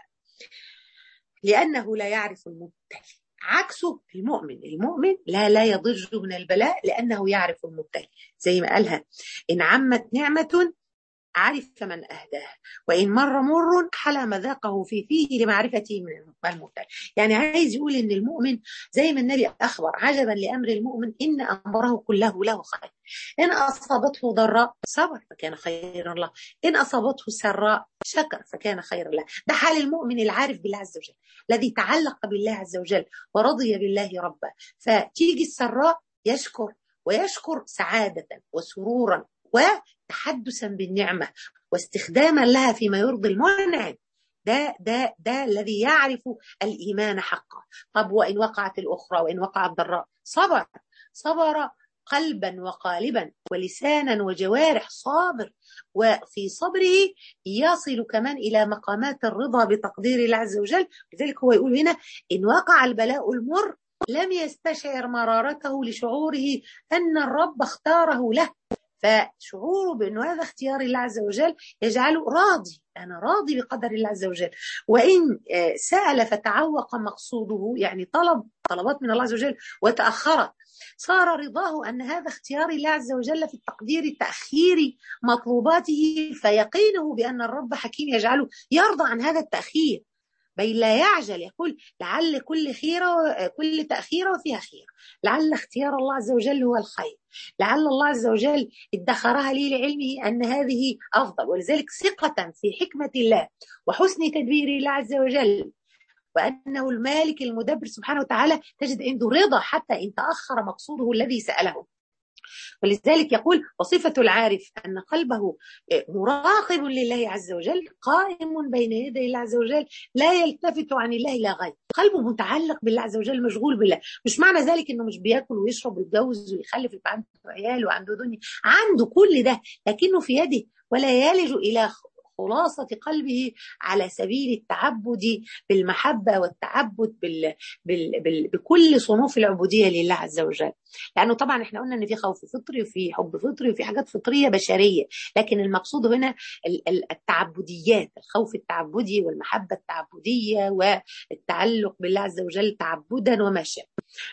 لانه لا يعرف المبتلي عكسه المؤمن المؤمن لا لا يضج من البلاء لانه يعرف المبتلي زي ما قالها ان عمت نعمه عرف من أهداه وإن مر مر حلى مذاقه في فيه لمعرفته من المبتلى يعني عايز يقول إن المؤمن زي ما النبي أخبر عجبا لأمر المؤمن إن أمره كله له خير إن أصابته ضراء صبر فكان خيرا له إن أصابته سراء شكر فكان خيرا له ده حال المؤمن العارف بالله عز وجل الذي تعلق بالله عز وجل ورضي بالله ربا فتيجي السراء يشكر ويشكر سعادة وسرورا وتحدثا بالنعمة واستخداما لها فيما يرضي المنعم ده ده ده الذي يعرف الإيمان حقا طب وإن وقعت الأخرى وإن وقعت ضراء صبر صبر قلبا وقالبا ولسانا وجوارح صابر وفي صبره يصل كمان إلى مقامات الرضا بتقدير الله عز وجل لذلك هو يقول هنا إن وقع البلاء المر لم يستشعر مرارته لشعوره أن الرب اختاره له فشعوره بأنه هذا اختيار الله عز وجل يجعله راضي أنا راضي بقدر الله عز وجل وإن سأل فتعوق مقصوده يعني طلب طلبات من الله عز وجل وتأخرت صار رضاه أن هذا اختيار الله عز وجل في التقدير تأخير مطلوباته فيقينه بأن الرب حكيم يجعله يرضى عن هذا التأخير بل لا يعجل يقول لعل كل خيرة كل تأخيرة وفيها خير لعل اختيار الله عز وجل هو الخير لعل الله عز وجل ادخرها لي لعلمه أن هذه أفضل ولذلك ثقة في حكمة الله وحسن تدبير الله عز وجل وأنه المالك المدبر سبحانه وتعالى تجد عنده رضا حتى إن تأخر مقصوده الذي سأله ولذلك يقول وصفة العارف أن قلبه مراقب لله عز وجل قائم بين يدي الله عز وجل لا يلتفت عن الله إلى غير قلبه متعلق بالله عز وجل مشغول بالله مش معنى ذلك أنه مش بياكل ويشرب ويتجوز ويخلف يبقى عنده عيال وعنده دنيا عنده كل ده لكنه في يده ولا يلج إلى خلاصة قلبه على سبيل التعبد بالمحبة والتعبد بال... بال... بال... بكل صنوف العبودية لله عز وجل لأنه طبعا احنا قلنا أن في خوف فطري وفي حب فطري وفي حاجات فطرية بشرية لكن المقصود هنا التعبديات الخوف التعبدي والمحبة التعبدية والتعلق بالله عز وجل تعبدا وما شابه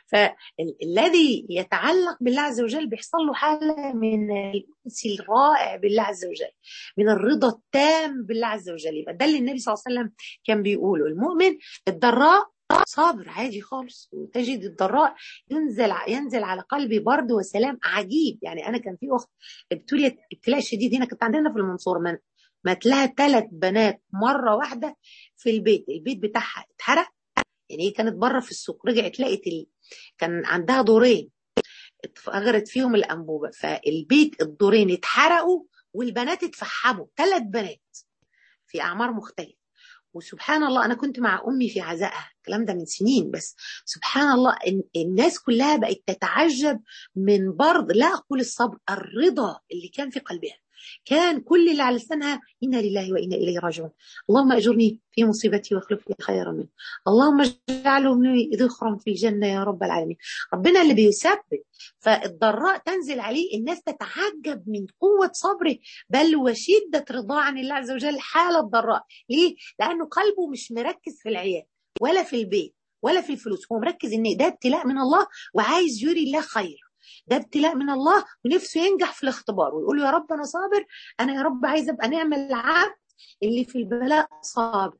فالذي يتعلق بالله عز وجل بيحصل له حالة من الأنس الرائع بالله عز وجل من الرضا التام بالله عز وجل يبقى ده اللي النبي صلى الله عليه وسلم كان بيقوله المؤمن الضراء صابر عادي خالص وتجد الضراء ينزل ينزل على قلبي برد وسلام عجيب يعني انا كان في اخت ابتليت ابتلاء شديد هنا كنت عندنا في المنصوره من مات لها ثلاث بنات مره واحده في البيت البيت بتاعها اتحرق يعني هي كانت بره في السوق رجعت لقت ال... كان عندها دورين اتفجرت فيهم الانبوبه فالبيت الدورين اتحرقوا والبنات اتفحموا ثلاث بنات في اعمار مختلفه وسبحان الله انا كنت مع امي في عزائها الكلام ده من سنين بس سبحان الله الناس كلها بقت تتعجب من برض لا اقول الصبر الرضا اللي كان في قلبها كان كل اللي على لسانها انا لله وانا اليه راجعون اللهم اجرني في مصيبتي واخلف لي خيرا منه اللهم اجعله لي ذخرا في الجنه يا رب العالمين ربنا اللي بيثبت فالضراء تنزل عليه الناس تتعجب من قوه صبره بل وشده رضاه عن الله عز وجل حال الضراء ليه لانه قلبه مش مركز في العيال ولا في البيت ولا في الفلوس هو مركز ان ده ابتلاء من الله وعايز يري الله خير ده ابتلاء من الله ونفسه ينجح في الاختبار ويقول له يا رب انا صابر انا يا رب عايز ابقى نعمل العبد اللي في البلاء صابر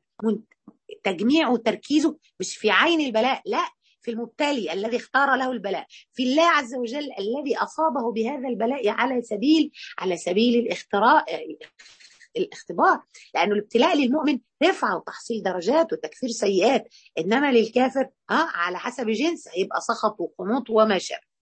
تجميعه وتركيزه مش في عين البلاء لا في المبتلي الذي اختار له البلاء في الله عز وجل الذي اصابه بهذا البلاء على سبيل على سبيل الاختراء الاختبار لانه الابتلاء للمؤمن رفعه وتحصيل درجات وتكفير سيئات انما للكافر اه على حسب جنس هيبقى سخط وقنوط وما شابه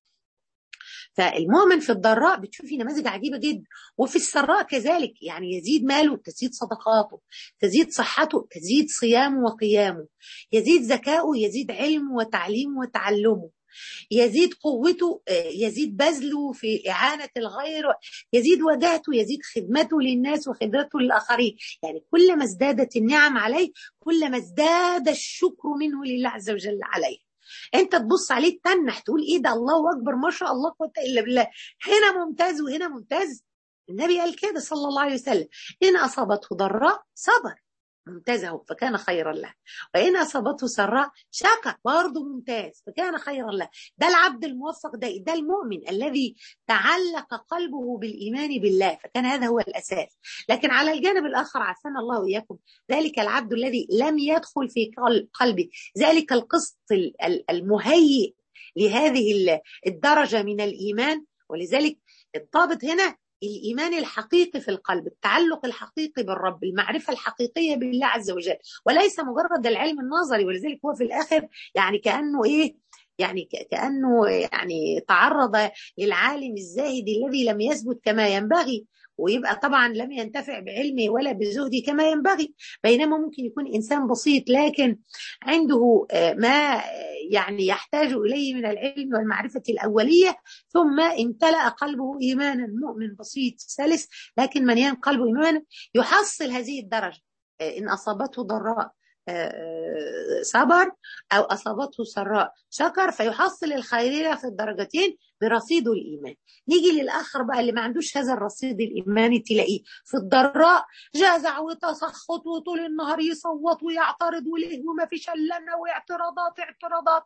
فالمؤمن في الضراء بتشوفي نماذج عجيبه جدا وفي السراء كذلك يعني يزيد ماله تزيد صدقاته تزيد صحته تزيد صيامه وقيامه يزيد ذكاؤه يزيد علمه وتعليمه وتعلمه يزيد قوته يزيد بذله في إعانة الغير يزيد وجهته يزيد خدمته للناس وخدمته للآخرين يعني كل ما ازدادت النعم عليه كل ما ازداد الشكر منه لله عز وجل عليه انت تبص عليه تنح تقول ايه ده الله اكبر ما شاء الله قوه الا بالله هنا ممتاز وهنا ممتاز النبي قال كده صلى الله عليه وسلم ان اصابته ضراء صبر ممتازة فكان خيرا له وإن أصابته سراء شكر برضه ممتاز فكان خيرا له ده العبد الموفق ده ده المؤمن الذي تعلق قلبه بالإيمان بالله فكان هذا هو الأساس لكن على الجانب الآخر عافانا الله وإياكم ذلك العبد الذي لم يدخل في قلبه ذلك القسط المهيئ لهذه الدرجة من الإيمان ولذلك الضابط هنا الايمان الحقيقي في القلب التعلق الحقيقي بالرب المعرفه الحقيقيه بالله عز وجل وليس مجرد العلم النظري ولذلك هو في الاخر يعني كانه ايه يعني كانه يعني تعرض للعالم الزاهد الذي لم يثبت كما ينبغي ويبقى طبعا لم ينتفع بعلمه ولا بزهده كما ينبغي بينما ممكن يكون انسان بسيط لكن عنده ما يعني يحتاج اليه من العلم والمعرفه الاوليه ثم امتلا قلبه ايمانا مؤمن بسيط سلس لكن مليان قلبه ايمانا يحصل هذه الدرجه ان اصابته ضراء صبر أو أصابته سراء شكر فيحصل الخيرية في الدرجتين برصيد الإيمان نيجي للآخر بقى اللي ما عندوش هذا الرصيد الإيماني تلاقيه في الضراء جازع وتسخط وطول النهار يصوت ويعترض وليه وما فيش إلا واعتراضات اعتراضات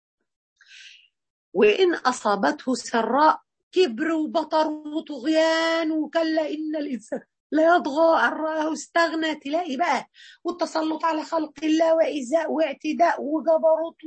وإن أصابته سراء كبر وبطر وطغيان وكلا إن الإنسان لا يطغى أن رآه استغنى تلاقي بقى والتسلط على خلق الله وإيذاء واعتداء وجبروت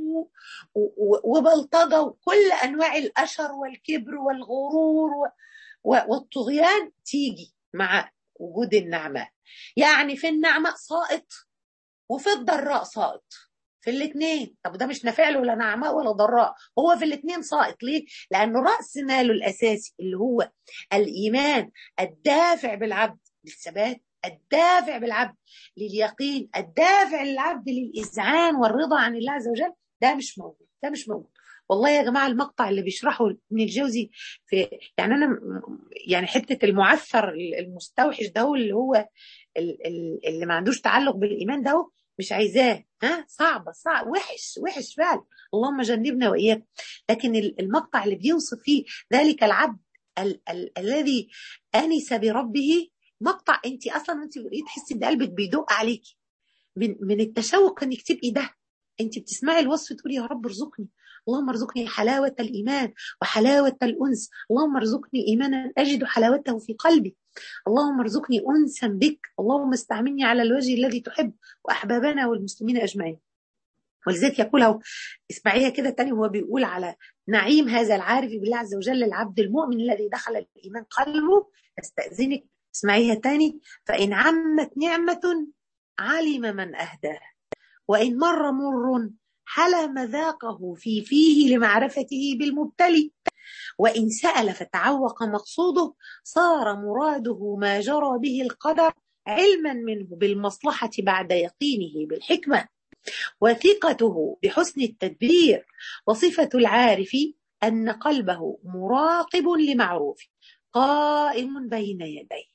وبلطجة وكل أنواع الأشر والكبر والغرور والطغيان تيجي مع وجود النعمة يعني في النعمة سائط وفي الضراء سائط في الاثنين طب ده مش نافع له لا نعماء ولا ضراء هو في الاثنين سائط ليه لانه راس ماله الاساسي اللي هو الايمان الدافع بالعبد للثبات الدافع بالعبد لليقين الدافع للعبد للاذعان والرضا عن الله عز وجل ده مش موجود ده مش موجود والله يا جماعه المقطع اللي بيشرحه ابن الجوزي في يعني انا يعني حته المعثر المستوحش ده اللي هو اللي ما عندوش تعلق بالايمان ده مش عايزاه ها صعبة صعب وحش وحش فعلا اللهم جنبنا وإياك لكن المقطع اللي بيوصف فيه ذلك العبد ال- ال- الذي أنس بربه مقطع أنت أصلا أنت تحسي إن قلبك بيدق عليكي من من التشوق إنك تبقي ده أنت بتسمعي الوصف تقولي يا رب ارزقني اللهم ارزقني حلاوة الإيمان وحلاوة الأنس اللهم ارزقني إيمانا أجد حلاوته في قلبي اللهم ارزقني أنسا بك اللهم استعملني على الوجه الذي تحب وأحبابنا والمسلمين أجمعين ولذلك يقول اسمعيها كده تاني هو بيقول على نعيم هذا العارف بالله عز وجل العبد المؤمن الذي دخل الإيمان قلبه استأذنك اسمعيها تاني فإن عمت نعمة علم من أهداه وإن مر مر حلى مذاقه في فيه لمعرفته بالمبتلي وإن سأل فتعوق مقصوده صار مراده ما جرى به القدر علما منه بالمصلحة بعد يقينه بالحكمة وثقته بحسن التدبير وصفة العارف أن قلبه مراقب لمعروف قائم بين يديه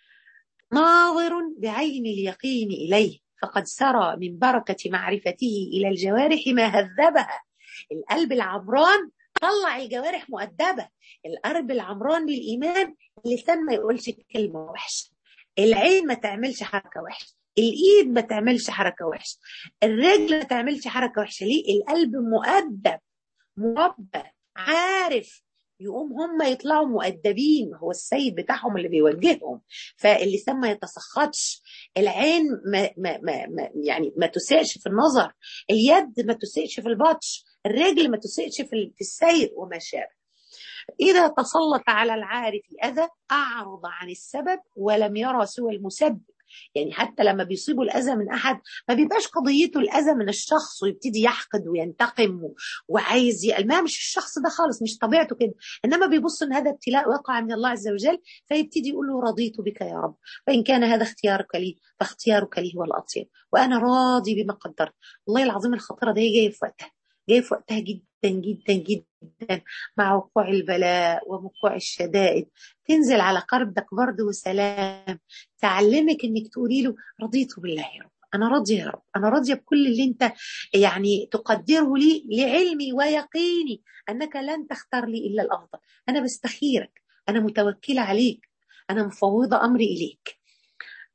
ناظر بعين اليقين إليه فقد سرى من بركة معرفته إلى الجوارح ما هذبها القلب العمران طلع الجوارح مؤدبة القلب العمران بالإيمان اللسان ما يقولش كلمة وحشة العين ما تعملش حركة وحشة الإيد ما تعملش حركة وحشة الرجل ما تعملش حركة وحشة ليه القلب مؤدب مربى عارف يقوم هم يطلعوا مؤدبين هو السيد بتاعهم اللي بيوجههم فاللسان ما يتسخطش العين ما, ما, ما, ما يعني ما تسيئش في النظر اليد ما تسيئش في البطش الرجل ما تسيئش في السير وما شابه إذا تسلط على العارف أذى أعرض عن السبب ولم يرى سوى المسبب يعني حتى لما بيصيبوا الأذى من أحد ما بيبقاش قضيته الأذى من الشخص ويبتدي يحقد وينتقم وعايز ما مش الشخص ده خالص مش طبيعته كده إنما بيبص إن هذا ابتلاء وقع من الله عز وجل فيبتدي يقول له رضيت بك يا رب فإن كان هذا اختيارك لي فاختيارك لي هو الأطيب وأنا راضي بما قدرت والله العظيم الخطيرة دي جاية في وقتها جاية في وقتها جدا جدا جدا مع وقوع البلاء ووقوع الشدائد تنزل على قلبك برد وسلام تعلمك انك تقولي له رضيت بالله يا رب انا راضيه يا رب انا راضيه بكل اللي انت يعني تقدره لي لعلمي ويقيني انك لن تختار لي الا الافضل انا بستخيرك انا متوكله عليك انا مفوضه امري اليك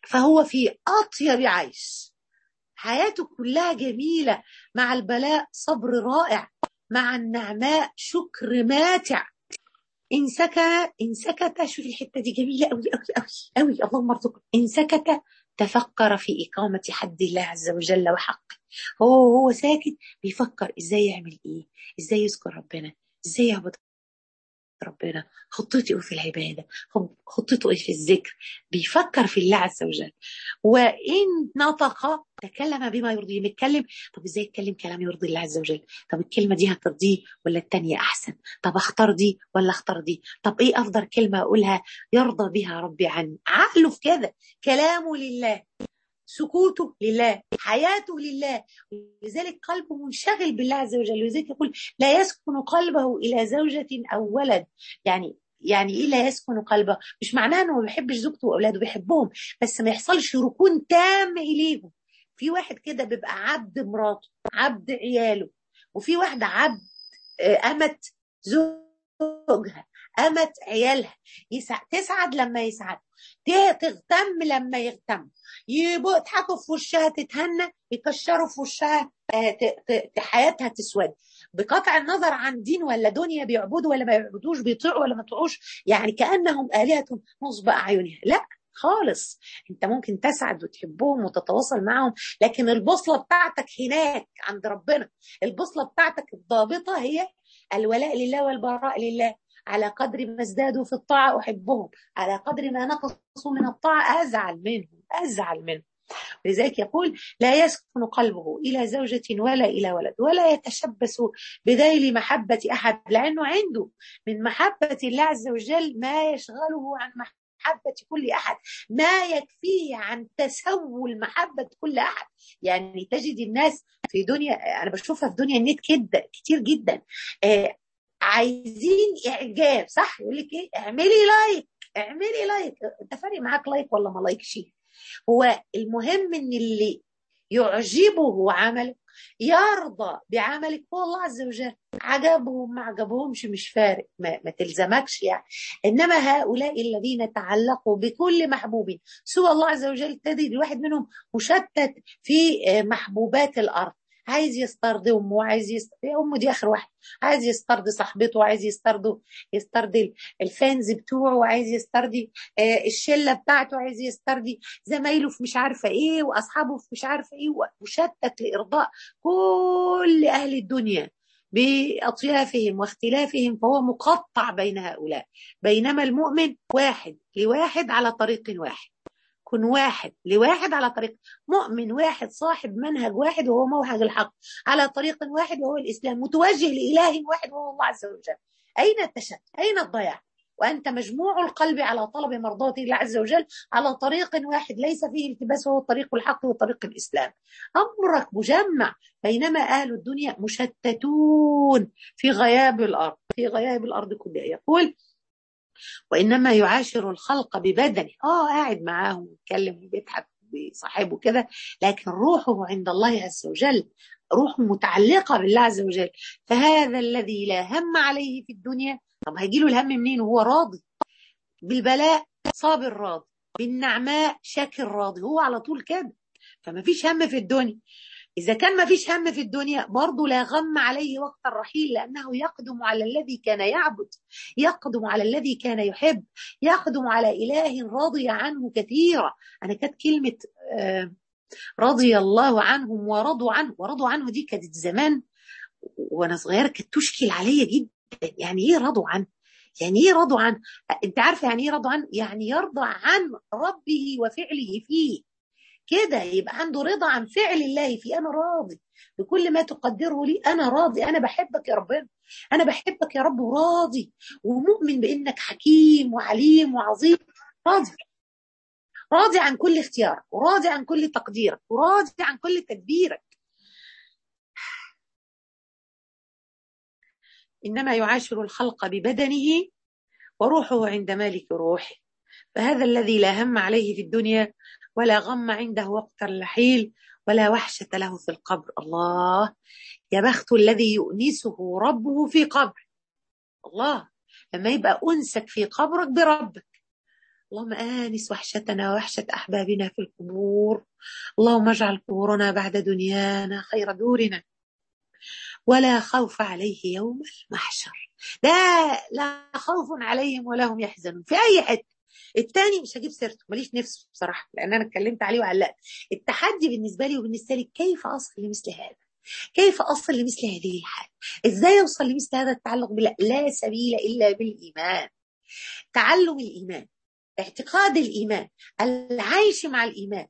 فهو في أطيب عيش حياته كلها جميلة مع البلاء صبر رائع مع النعماء شكر ماتع إن سكت إن سكت شوف الحتة دي جميلة أوي أوي أوي أوي اللهم ارزقنا إن سكت تفكر في إقامة حد الله عز وجل وحقه هو هو ساكت بيفكر إزاي يعمل إيه إزاي يذكر ربنا إزاي يعبد ربنا خطته ايه في العباده خطته ايه في الذكر بيفكر في الله عز وجل وان نطق تكلم بما يرضيه نتكلم طب ازاي اتكلم كلام يرضي الله عز وجل طب الكلمه دي هترضيه ولا التانية احسن طب اختار دي ولا اختار دي طب ايه افضل كلمه اقولها يرضى بها ربي عني عقله في كده كلامه لله سكوته لله حياته لله لذلك قلبه منشغل بالله عز وجل لذلك يقول لا يسكن قلبه إلى زوجة أو ولد يعني يعني ايه لا يسكن قلبه مش معناه انه ما بيحبش زوجته واولاده بيحبهم بس ما يحصلش ركون تام اليهم في واحد كده بيبقى عبد مراته عبد عياله وفي واحده عبد امت زوجها امت عيالها يسعد تسعد لما يسعد تغتم لما يغتم يضحكوا في وشها تتهنى يكشروا في وشها حياتها تسود بقطع النظر عن دين ولا دنيا بيعبدوا ولا ما يعبدوش بيطيعوا ولا ما يطيعوش يعني كانهم الهه نصب اعينها لا خالص انت ممكن تسعد وتحبهم وتتواصل معهم لكن البوصله بتاعتك هناك عند ربنا البوصله بتاعتك الضابطه هي الولاء لله والبراء لله على قدر ما ازدادوا في الطاعة أحبهم على قدر ما نقصوا من الطاعة أزعل منهم أزعل منهم لذلك يقول لا يسكن قلبه إلى زوجة ولا إلى ولد ولا يتشبث بذيل محبة أحد لأنه عنده من محبة الله عز وجل ما يشغله عن محبة كل أحد ما يكفيه عن تسول محبة كل أحد يعني تجد الناس في دنيا أنا بشوفها في دنيا النت كده كتير جدا آه عايزين اعجاب صح يقول لك ايه اعملي لايك اعملي لايك انت فارق معاك لايك ولا ما لايكش هو المهم ان اللي يعجبه عملك يرضى بعملك هو الله عز وجل عجبهم ما عجبهمش مش فارق ما, ما تلزمكش يعني انما هؤلاء الذين تعلقوا بكل محبوب سوى الله عز وجل تجد الواحد منهم مشتت في محبوبات الارض عايز يسترضي امه وعايز يسترضي امه دي اخر واحد عايز يسترضي صاحبته وعايز يسترضي يسترضي الفانز بتوعه وعايز يسترضي الشله بتاعته وعايز يسترضي زمايله في مش عارفه ايه واصحابه في مش عارفه ايه مشتت لارضاء كل اهل الدنيا باطيافهم واختلافهم فهو مقطع بين هؤلاء بينما المؤمن واحد لواحد على طريق واحد كن واحد لواحد على طريق مؤمن واحد صاحب منهج واحد وهو منهج الحق على طريق واحد وهو الإسلام متوجه لإله واحد وهو الله عز وجل أين التشتت أين الضياع وأنت مجموع القلب على طلب مرضاة الله عز وجل على طريق واحد ليس فيه التباس وهو طريق الحق وطريق الإسلام أمرك مجمع بينما أهل الدنيا مشتتون في غياب الأرض في غياب الأرض كلها يقول وإنما يعاشر الخلق ببدنه آه قاعد معاهم ويتكلم وبيضحك بصاحبه كده لكن روحه عند الله عز وجل روح متعلقة بالله عز وجل فهذا الذي لا هم عليه في الدنيا طب هيجي له الهم منين وهو راضي بالبلاء صابر راضي بالنعماء شاكر راضي هو على طول كده فما فيش هم في الدنيا إذا كان ما فيش هم في الدنيا برضه لا غم عليه وقت الرحيل لأنه يقدم على الذي كان يعبد يقدم على الذي كان يحب يقدم على إله رضي عنه كثيرا أنا كانت كلمة آه رضي الله عنهم ورضوا عنه ورضوا عنه دي كانت زمان وأنا صغيرة كانت تشكل عليا جدا يعني إيه رضوا عنه يعني ايه رضوا عنه انت عارفه يعني ايه رضوا عنه يعني يرضى عن ربه وفعله فيه كده يبقى عنده رضا عن فعل الله في انا راضي بكل ما تقدره لي انا راضي انا بحبك يا ربنا انا بحبك يا رب وراضي ومؤمن بانك حكيم وعليم وعظيم راضي راضي عن كل اختيارك وراضي عن كل تقديرك وراضي عن كل تدبيرك انما يعاشر الخلق ببدنه وروحه عند مالك روحه فهذا الذي لا هم عليه في الدنيا ولا غم عنده وقت الرحيل ولا وحشة له في القبر الله يا بخت الذي يؤنسه ربه في قبر الله لما يبقى أنسك في قبرك بربك اللهم آنس وحشتنا ووحشة أحبابنا في القبور اللهم اجعل قبورنا بعد دنيانا خير دورنا ولا خوف عليه يوم المحشر لا لا خوف عليهم ولا هم يحزنون في أي حتة الثاني مش هجيب سيرته ماليش نفسه بصراحة لأن أنا اتكلمت عليه وعلقت التحدي بالنسبة لي وبالنسبة لي كيف أصل لمثل هذا كيف أصل لمثل هذه الحالة إزاي أوصل لمثل هذا التعلق بالله لا سبيل إلا بالإيمان تعلم الإيمان اعتقاد الإيمان العيش مع الإيمان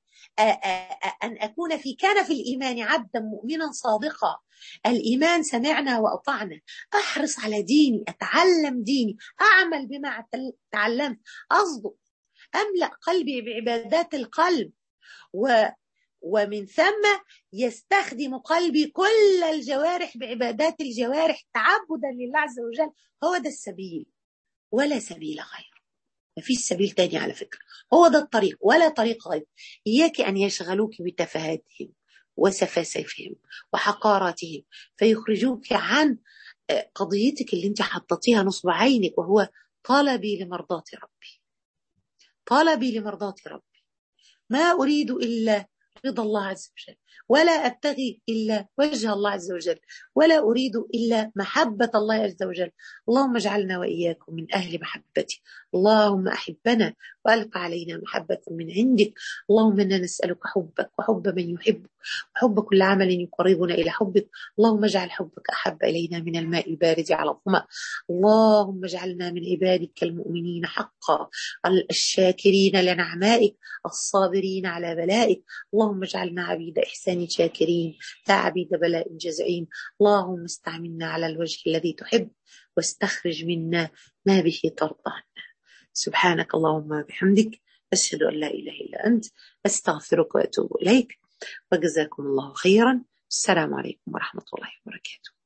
أن أكون في كان في الإيمان عبدا مؤمنا صادقا الإيمان سمعنا وأطعنا أحرص على ديني أتعلم ديني أعمل بما تعلمت أصدق أملأ قلبي بعبادات القلب و ومن ثم يستخدم قلبي كل الجوارح بعبادات الجوارح تعبدا لله عز وجل هو ده السبيل ولا سبيل غيره ما فيش سبيل تاني على فكرة هو ده الطريق ولا طريق غيره إياك أن يشغلوك بتفاهاتهم وسفاسفهم وحقاراتهم فيخرجوك عن قضيتك اللي انت حطيتيها نصب عينك وهو طلبي لمرضاة ربي طلبي لمرضاة ربي ما أريد إلا رضا الله عز وجل ولا أبتغي إلا وجه الله عز وجل ولا أريد إلا محبة الله عز وجل اللهم اجعلنا وإياكم من أهل محبتي اللهم أحبنا وألق علينا محبة من عندك اللهم إنا نسألك حبك وحب من يحبك وحب كل عمل يقربنا إلى حبك اللهم اجعل حبك أحب إلينا من الماء البارد على الظمأ اللهم اجعلنا من عبادك المؤمنين حقا الشاكرين لنعمائك الصابرين على بلائك اللهم اجعلنا عبيد إحسان شاكرين لا عبيد بلاء جزعين اللهم استعملنا على الوجه الذي تحب واستخرج منا ما به ترضى عنا سبحانك اللهم وبحمدك أشهد أن لا إله إلا أنت أستغفرك وأتوب إليك وجزاكم الله خيرا السلام عليكم ورحمة الله وبركاته